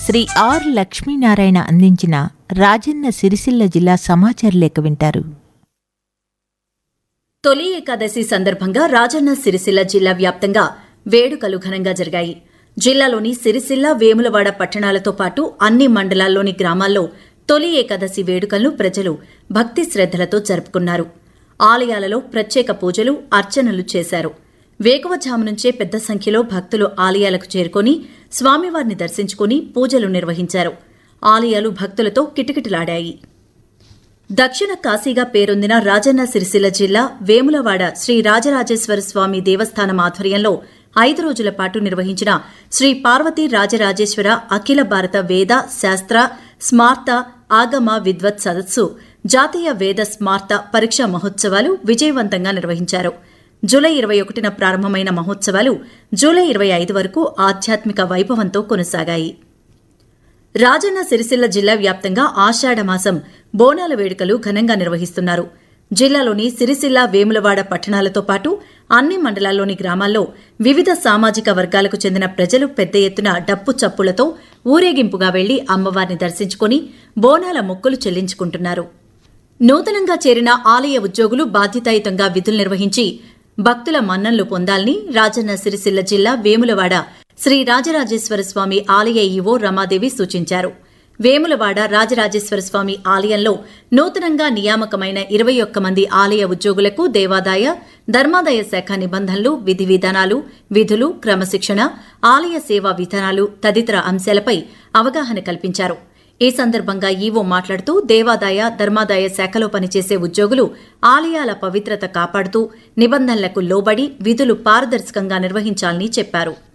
Shri are Lakshminarayana అందించిన రాజన్న సిరిసిల్ల జిల్లా సమాచార లేఖ వింటారు తొలి ఏకాదశి సందర్భంగా రాజన్న సిరిసిల్ల జిల్లా వ్యాప్తంగా వేడుకలు ఘనంగా జరిగాయి జిల్లాలోని సిరిసిల్ల వేములవాడ పట్టణాలతో పాటు అన్ని మండలాల్లోని గ్రామాల్లో తొలి ఏకాదశి వేడుకలను ప్రజలు భక్తి శ్రద్దలతో జరుపుకున్నారు ఆలయాలలో ప్రత్యేక పూజలు అర్చనలు చేశారు వేకువజాము నుంచే పెద్ద సంఖ్యలో భక్తులు ఆలయాలకు చేరుకొని స్వామివారిని దర్శించుకుని పూజలు నిర్వహించారు ఆలయాలు భక్తులతో కిటకిటలాడాయి దక్షిణ కాశీగా పేరొందిన రాజన్న సిరిసిల్ల జిల్లా వేములవాడ శ్రీ రాజరాజేశ్వర స్వామి దేవస్థానం ఆధ్వర్యంలో ఐదు రోజుల పాటు నిర్వహించిన శ్రీ పార్వతీ రాజరాజేశ్వర అఖిల భారత వేద శాస్త్ర స్మార్త ఆగమ విద్వత్ సదస్సు జాతీయ వేద స్మార్త పరీక్షా మహోత్సవాలు విజయవంతంగా నిర్వహించారు జూలై ఇరవై ఒకటిన ప్రారంభమైన మహోత్సవాలు జూలై ఇరవై ఐదు వరకు ఆధ్యాత్మిక వైభవంతో కొనసాగాయి రాజన్న సిరిసిల్ల జిల్లా వ్యాప్తంగా ఆషాఢమాసం బోనాల వేడుకలు ఘనంగా నిర్వహిస్తున్నారు జిల్లాలోని సిరిసిల్ల వేములవాడ పట్టణాలతో పాటు అన్ని మండలాల్లోని గ్రామాల్లో వివిధ సామాజిక వర్గాలకు చెందిన ప్రజలు పెద్ద ఎత్తున డప్పు చప్పులతో ఊరేగింపుగా వెళ్లి అమ్మవారిని దర్శించుకుని బోనాల మొక్కులు చెల్లించుకుంటున్నారు నూతనంగా చేరిన ఆలయ ఉద్యోగులు బాధ్యతాయుతంగా విధులు నిర్వహించి భక్తుల మన్నన్లు పొందాలని రాజన్న సిరిసిల్ల జిల్లా వేములవాడ శ్రీ రాజరాజేశ్వర స్వామి ఆలయ ఈవో రమాదేవి సూచించారు వేములవాడ రాజరాజేశ్వర స్వామి ఆలయంలో నూతనంగా నియామకమైన ఇరవై ఒక్క మంది ఆలయ ఉద్యోగులకు దేవాదాయ ధర్మాదాయ శాఖ నిబంధనలు విధి విధానాలు విధులు క్రమశిక్షణ ఆలయ సేవా విధానాలు తదితర అంశాలపై అవగాహన కల్పించారు ఈ సందర్భంగా ఈవో మాట్లాడుతూ దేవాదాయ ధర్మాదాయ శాఖలో పనిచేసే ఉద్యోగులు ఆలయాల పవిత్రత కాపాడుతూ నిబంధనలకు లోబడి విధులు పారదర్శకంగా నిర్వహించాలని చెప్పారు